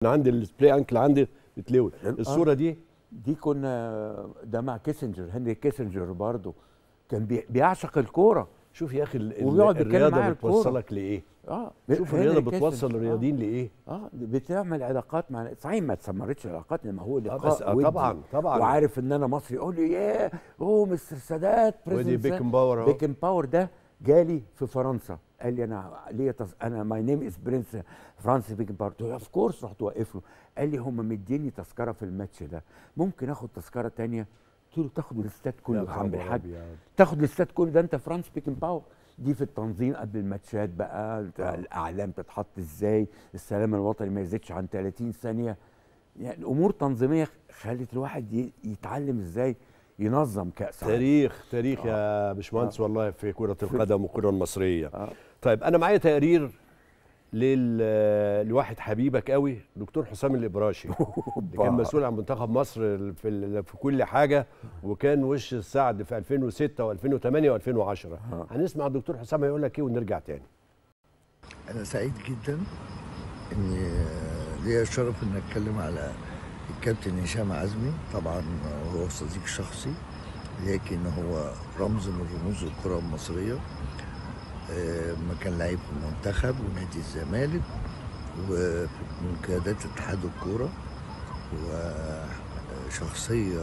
انا عندي السبراي انكل عندي بتلوي الصوره دي دي كنا ده مع كيسنجر هنري كيسنجر برضه كان بي- بيعشق الكوره شوف يا اخي ال- ال- وبيقعد يتكلم معايا الرياضه على الكورة. بتوصلك لايه اه شوف هنري الرياضه كيسنجر. بتوصل الرياضيين لايه اه بتعمل علاقات مع صحيح ما تسمرتش علاقات انما هو لقاء بس آه ودي. طبعا طبعا وعارف ان انا مصري يقول لي ياه اوه مستر سادات ودي بريزيدنت سادات. بيكن باور اهو بيكن باور ده جالي في فرنسا قال لي انا ليا تص... انا ماي نيم از برنس فرانسيس بيكن باور قلت له اوف كورس رحت واقف له قال لي هم مديني تذكره في الماتش ده ممكن اخد تذكره تانية قلت له تاخد الاستاد كله يا عم خبر الحاج أبيض. تاخد الاستاد كله ده انت فرانس بيكن باور دي في التنظيم قبل الماتشات بقى انت الاعلام تتحط ازاي السلام الوطني ما يزيدش عن 30 ثانيه يعني امور تنظيميه خلت الواحد ي- يتعلم ازاي ينظم كاس عالم. تاريخ تاريخ يا باشمهندس والله في كرة القدم والكرة المصرية آه. طيب أنا معايا تقرير لل... لواحد حبيبك قوي دكتور حسام الإبراشي اللي كان مسؤول عن منتخب مصر في ال... في كل حاجة وكان وش السعد في 2006 و2008 و2010 آه. هنسمع الدكتور حسام هيقول لك إيه ونرجع تاني أنا سعيد جدا إن ليا الشرف إن أتكلم على الكابتن هشام عزمي طبعا هو صديق شخصي لكن هو رمز من رموز الكرة المصرية آه، ما كان لعيب في المنتخب ونادي الزمالك ومن قيادات اتحاد الكورة وشخصية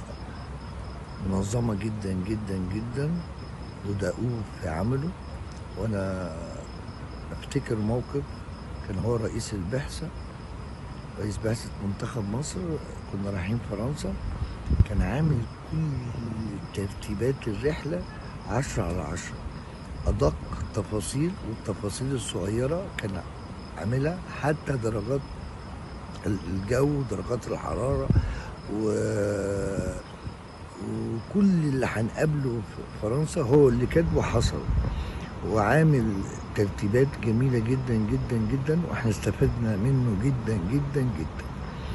منظمة جدا جدا جدا ودؤوب في عمله وأنا افتكر موقف كان هو رئيس البعثة رئيس بعثة منتخب مصر كنا رايحين فرنسا كان عامل كل ترتيبات الرحلة عشرة على عشرة أدق التفاصيل والتفاصيل الصغيرة كان عاملها حتى درجات الجو درجات الحرارة و... وكل اللي هنقابله في فرنسا هو اللي كاتبه حصل وعامل ترتيبات جميلة جدا جدا جدا واحنا استفدنا منه جدا جدا جدا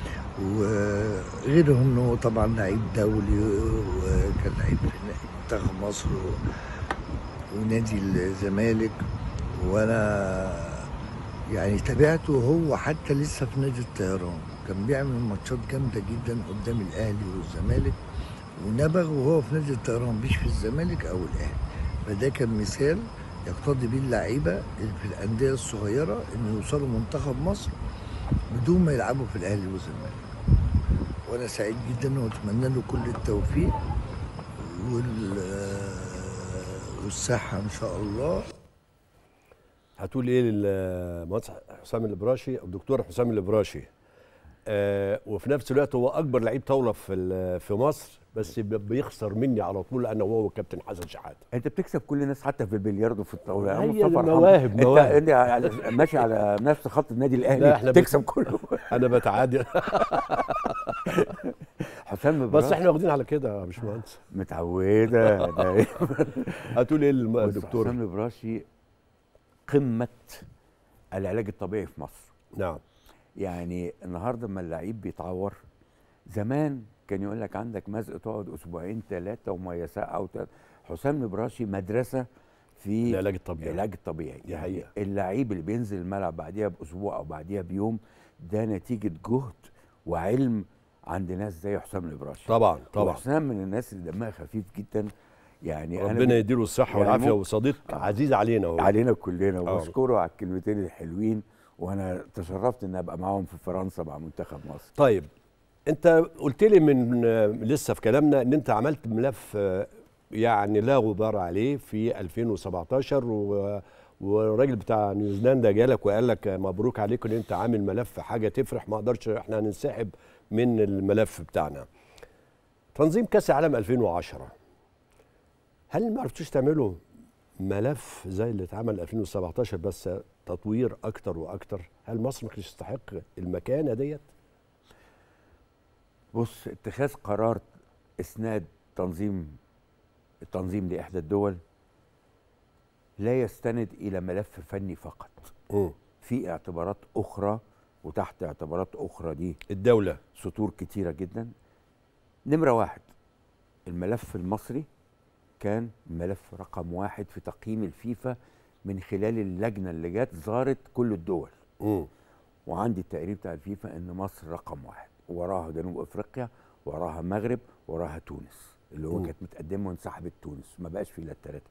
وغيرهم ان هو طبعا لعيب دولي وكان لعيب في منتخب مصر ونادي الزمالك وانا يعني تابعته هو حتى لسه في نادي الطيران كان بيعمل ماتشات جامده جدا قدام الاهلي والزمالك ونبغ وهو في نادي الطيران مش في الزمالك او الاهلي فده كان مثال يقتضي بيه اللعيبه اللي في الانديه الصغيره ان يوصلوا منتخب مصر بدون ما يلعبوا في الاهلي والزمالك وانا سعيد جدا واتمنى له كل التوفيق وال والصحه ان شاء الله هتقول إيه للمهندس حسام الإبراشي الدكتور حسام الإبراشي آه وفي نفس الوقت هو أكبر لعيب طاولة في ال- في مصر بس بي- بيخسر مني على طول أنا وهو والكابتن حسن شحاتة انت بتكسب كل الناس حتى في البلياردو في الطاوله يا هي مصطفى ارحمني. المواهب، انت مواهب. انت على- ماشي على نفس خط النادي لا، الاهلي احنا بت- تكسب كله أنا بتعادل حسام بس إبراهيم احنا واخدين على كده يا باشمهندس متعوده ده هتقول ايه للم- بص، دكتور حسام البراشي قمه العلاج الطبيعي في مصر نعم يعني النهارده لما اللعيب بيتعور زمان كان يقول لك عندك مزق تقعد اسبوعين ثلاثه وميه ساقعه وت- حسام البراشي مدرسه في العلاج الطبيعي العلاج الطبيعي دي حقيقة. اللعيب اللي بينزل الملعب بعديها باسبوع او بعديها بيوم ده نتيجه جهد وعلم عند ناس زي حسام البراشي طبعا طبعا حسام من الناس اللي دمها خفيف جدا يعني ربنا أنا يديله الصحه يعني والعافيه ممكن- وصديق آه. عزيز علينا هو علينا كلنا آه. واشكره على الكلمتين الحلوين وانا تشرفت ان ابقى معاهم في فرنسا مع منتخب مصر طيب انت قلت لي من آه، لسه في كلامنا ان انت عملت ملف آه، يعني لا غبار عليه في 2017 و والراجل بتاع نيوزيلندا جالك وقال لك مبروك عليك ان انت عامل ملف حاجه تفرح ما اقدرش احنا هننسحب من الملف بتاعنا. تنظيم كاس العالم 2010 هل ما عرفتوش تعملوا ملف زي اللي اتعمل 2017 بس تطوير اكتر واكتر؟ هل مصر ما كانتش تستحق المكانه ديت؟ بص اتخاذ قرار اسناد تنظيم التنظيم لاحدى الدول لا يستند الى ملف فني فقط مم. في اعتبارات اخرى وتحت اعتبارات اخرى دي الدوله سطور كتيره جدا نمره واحد الملف المصري كان ملف رقم واحد في تقييم الفيفا من خلال اللجنه اللي جت زارت كل الدول مم. وعندي التقرير بتاع الفيفا ان مصر رقم واحد وراها جنوب افريقيا وراها المغرب وراها تونس اللي هو مم. كانت متقدمه وانسحبت تونس ما بقاش فيه الا الثلاثه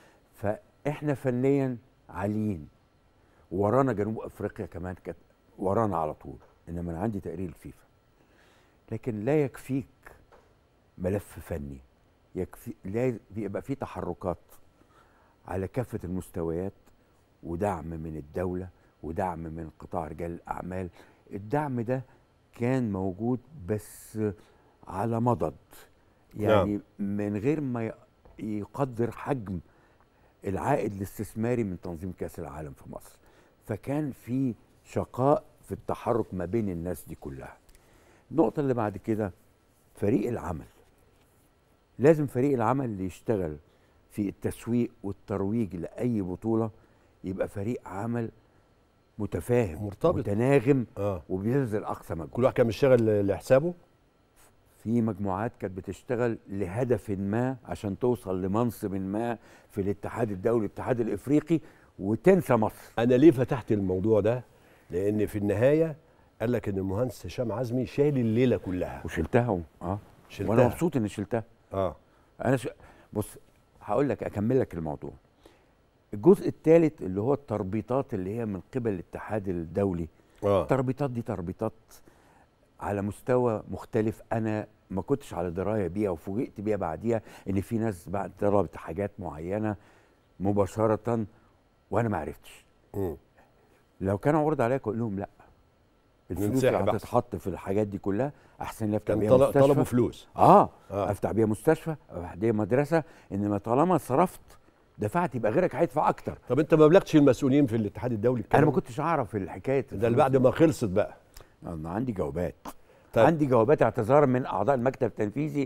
فاحنا فنيا عاليين ورانا جنوب افريقيا كمان كانت ورانا على طول انما انا عندي تقرير الفيفا لكن لا يكفيك ملف فني يكفي لا يبقى في تحركات على كافه المستويات ودعم من الدوله ودعم من قطاع رجال الاعمال الدعم ده كان موجود بس على مضض يعني من غير ما ي- يقدر حجم العائد الاستثماري من تنظيم كاس العالم في مصر فكان في شقاء في التحرك ما بين الناس دي كلها النقطة اللي بعد كده فريق العمل لازم فريق العمل اللي يشتغل في التسويق والترويج لأي بطولة يبقى فريق عمل متفاهم مرتبط. متناغم اه وبيبذل أقصى مجهود كل واحد كان بيشتغل لحسابه في مجموعات كانت بتشتغل لهدف ما عشان توصل لمنصب ما في الاتحاد الدولي الاتحاد الافريقي وتنسى مصر انا ليه فتحت الموضوع ده لان في النهايه قال لك ان المهندس هشام عزمي شايل الليله كلها وشلتها و- اه شلتها. وانا مبسوط اني شلتها اه انا ش... بص هقول لك اكمل لك الموضوع الجزء الثالث اللي هو التربيطات اللي هي من قبل الاتحاد الدولي اه التربيطات دي تربيطات على مستوى مختلف انا ما كنتش على درايه بيها وفوجئت بيها بعديها ان في ناس بعد طلبت حاجات معينه مباشره وانا ما عرفتش مم. لو كان عرض عليا اقول لهم لا الفلوس ننسحب اللي أحسن. هتتحط في الحاجات دي كلها احسن لي افتح كان بيها طل- مستشفى طلبوا فلوس اه, آه. افتح بيها مستشفى افتح بيها مدرسه انما طالما صرفت دفعت يبقى غيرك هيدفع اكتر طب انت ما بلغتش المسؤولين في الاتحاد الدولي انا الكلام ما ده؟ كنتش اعرف الحكايه ده اللي بعد ما خلصت بقى انا عندي جوابات طيب. عندي جوابات اعتذار من اعضاء المكتب التنفيذي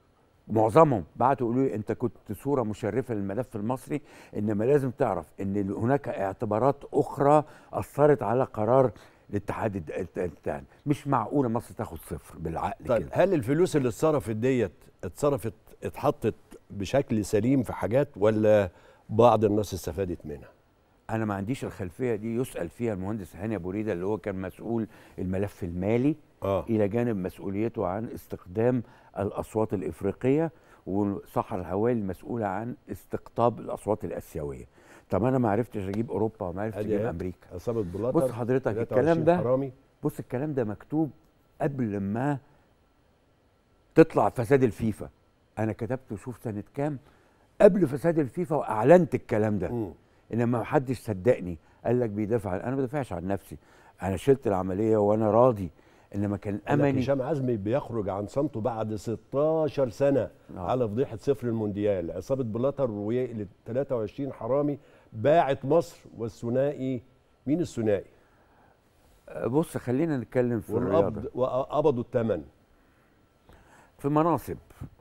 معظمهم بعتوا يقولوا لي انت كنت صوره مشرفه للملف المصري انما لازم تعرف ان هناك اعتبارات اخرى اثرت على قرار الاتحاد الد- الت- الت- مش معقوله مصر تاخد صفر بالعقل طيب كده هل الفلوس اللي اتصرفت ديت اتصرفت اتحطت بشكل سليم في حاجات ولا بعض الناس استفادت منها انا ما عنديش الخلفيه دي يسال فيها المهندس هاني ابو ريده اللي هو كان مسؤول الملف المالي اه الى جانب مسؤوليته عن استخدام الاصوات الافريقيه وصحر الهوالي المسؤوله عن استقطاب الاصوات الاسيويه طب انا ما عرفتش اجيب اوروبا وما عرفتش أدي اجيب إيه؟ امريكا عصابه بلاطر بص حضرتك 23 الكلام ده حرامي بص الكلام ده مكتوب قبل ما تطلع فساد الفيفا انا كتبته شوف سنه كام قبل فساد الفيفا واعلنت الكلام ده مم. انما ما حدش صدقني قال لك بيدافع عن- انا ما بدافعش عن نفسي انا شلت العمليه وانا راضي انما كان قال لك املي هشام عزمي بيخرج عن صمته بعد 16 سنه آه. على فضيحه صفر المونديال عصابه بلاطر و 23 حرامي باعت مصر والثنائي مين الثنائي بص خلينا نتكلم في الرياضه والقبض وقبضوا الثمن في مناصب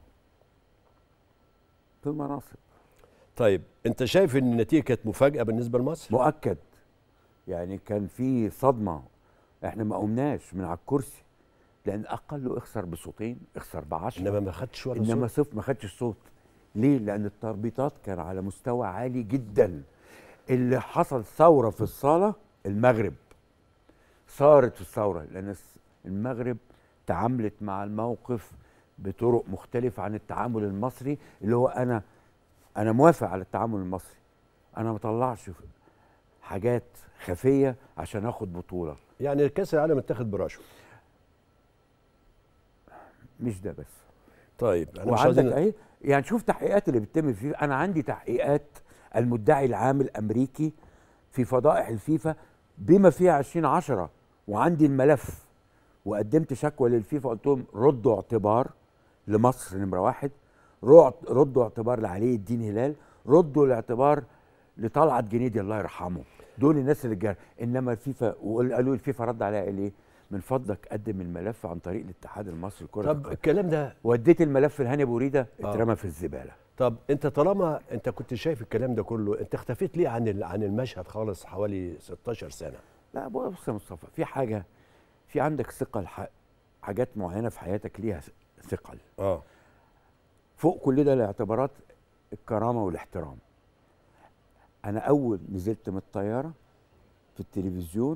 في مناصب طيب انت شايف ان النتيجه كانت مفاجاه بالنسبه لمصر مؤكد يعني كان في صدمه احنا ما قمناش من على الكرسي لان اقل اخسر بصوتين اخسر بعشرة انما ما خدتش ولا انما صوت. صفر ما خدش صوت ليه لان التربيطات كان على مستوى عالي جدا اللي حصل ثوره في الصاله المغرب صارت في الثوره لان الس- المغرب تعاملت مع الموقف بطرق مختلفه عن التعامل المصري اللي هو انا انا موافق على التعامل المصري انا ما طلعش حاجات خفيه عشان اخد بطوله يعني كاس العالم اتاخد برشوه مش ده بس طيب انا مش وعندك عايزين اهي يعني شوف تحقيقات اللي بتتم في انا عندي تحقيقات المدعي العام الامريكي في فضائح الفيفا بما فيها 2010 وعندي الملف وقدمت شكوى للفيفا قلت لهم ردوا اعتبار لمصر نمره واحد رع- ردوا اعتبار لعلي الدين هلال ردوا الاعتبار لطلعت جنيدي الله يرحمه دول الناس اللي جار انما الفيفا وقالوا الفيفا رد عليها قال ايه من فضلك قدم الملف عن طريق الاتحاد المصري لكره طب القدم الكلام ده وديت الملف لهاني ابو ريده آه. اترمى في الزباله طب انت طالما انت كنت شايف الكلام ده كله انت اختفيت ليه عن ال- عن المشهد خالص حوالي 16 سنه لا بص يا مصطفى في حاجه في عندك ثقل ح- حاجات معينه في حياتك ليها ثقل اه فوق كل ده الاعتبارات الكرامه والاحترام انا اول نزلت من الطياره في التلفزيون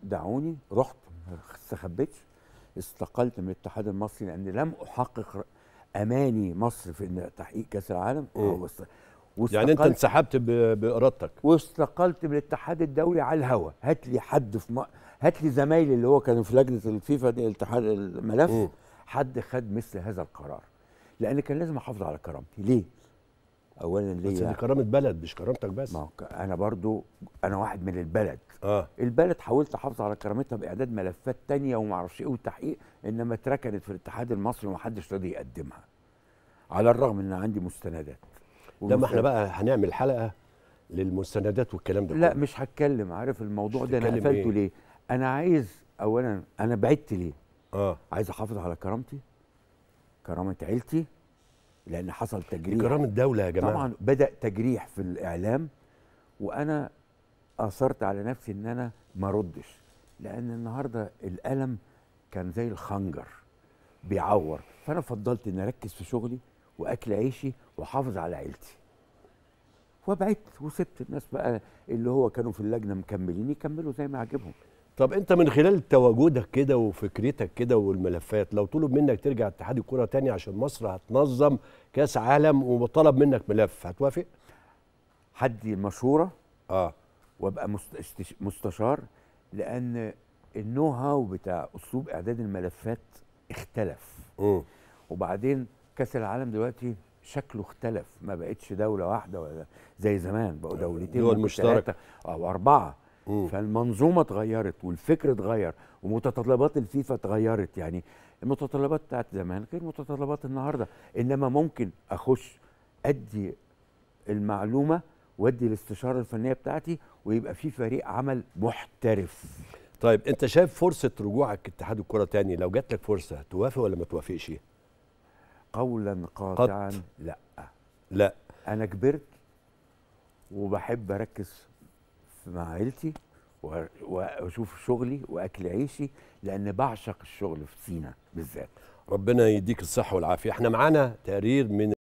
دعوني رحت ما استخبيتش استقلت من الاتحاد المصري لان لم احقق ر- اماني مصر في إن تحقيق كاس العالم مم. واست- يعني انت واستقلت- انسحبت ب- بارادتك واستقلت من الاتحاد الدولي على الهوا هات لي حد في م... هات لي زمايلي اللي هو كانوا في لجنه الفيفا دي الاتحاد الملف مم. حد خد مثل هذا القرار لان كان لازم احافظ على كرامتي ليه اولا بس ليه دي كرامه بلد مش كرامتك بس ما هو ك- انا برضو انا واحد من البلد اه البلد حاولت احافظ على كرامتها باعداد ملفات تانية وما اعرفش ايه وتحقيق انما اتركنت في الاتحاد المصري ومحدش راضي يقدمها على الرغم ان عندي مستندات لما احنا بقى هنعمل حلقه للمستندات والكلام ده لا كله. مش هتكلم عارف الموضوع مش ده انا هتتكلم قفلته إيه؟ ليه انا عايز اولا انا بعدت ليه اه عايز احافظ على كرامتي كرامه عيلتي لان حصل دي تجريح كرامه دوله يا جماعه طبعا بدا تجريح في الاعلام وانا اثرت على نفسي ان انا ما ردش لان النهارده الالم كان زي الخنجر بيعور فانا فضلت ان اركز في شغلي واكل عيشي واحافظ على عيلتي وبعدت وسبت الناس بقى اللي هو كانوا في اللجنه مكملين يكملوا زي ما عجبهم طب انت من خلال تواجدك كده وفكرتك كده والملفات لو طلب منك ترجع اتحاد الكره تاني عشان مصر هتنظم كاس عالم وطلب منك ملف هتوافق حدي المشوره اه وابقى مست- استش- مستشار لان النو هاو بتاع اسلوب اعداد الملفات اختلف امم وبعدين كاس العالم دلوقتي شكله اختلف ما بقتش دوله واحده ولا زي زمان بقوا دولتين دول ممكن مشتركة. تلاتة او اربعه مم. فالمنظومه اتغيرت والفكر اتغير ومتطلبات الفيفا اتغيرت يعني المتطلبات بتاعت زمان غير متطلبات النهارده انما ممكن اخش ادي المعلومه وادي الاستشاره الفنيه بتاعتي ويبقى في فريق عمل محترف طيب انت شايف فرصه رجوعك اتحاد الكره تاني لو جات لك فرصه توافق ولا ما توافقش قولا قاطعا لا لا انا كبرت وبحب اركز في- مع عيلتي و- واشوف شغلي واكل عيشي لان بعشق الشغل في سينا بالذات ربنا يديك الصحه والعافيه احنا معانا تقرير من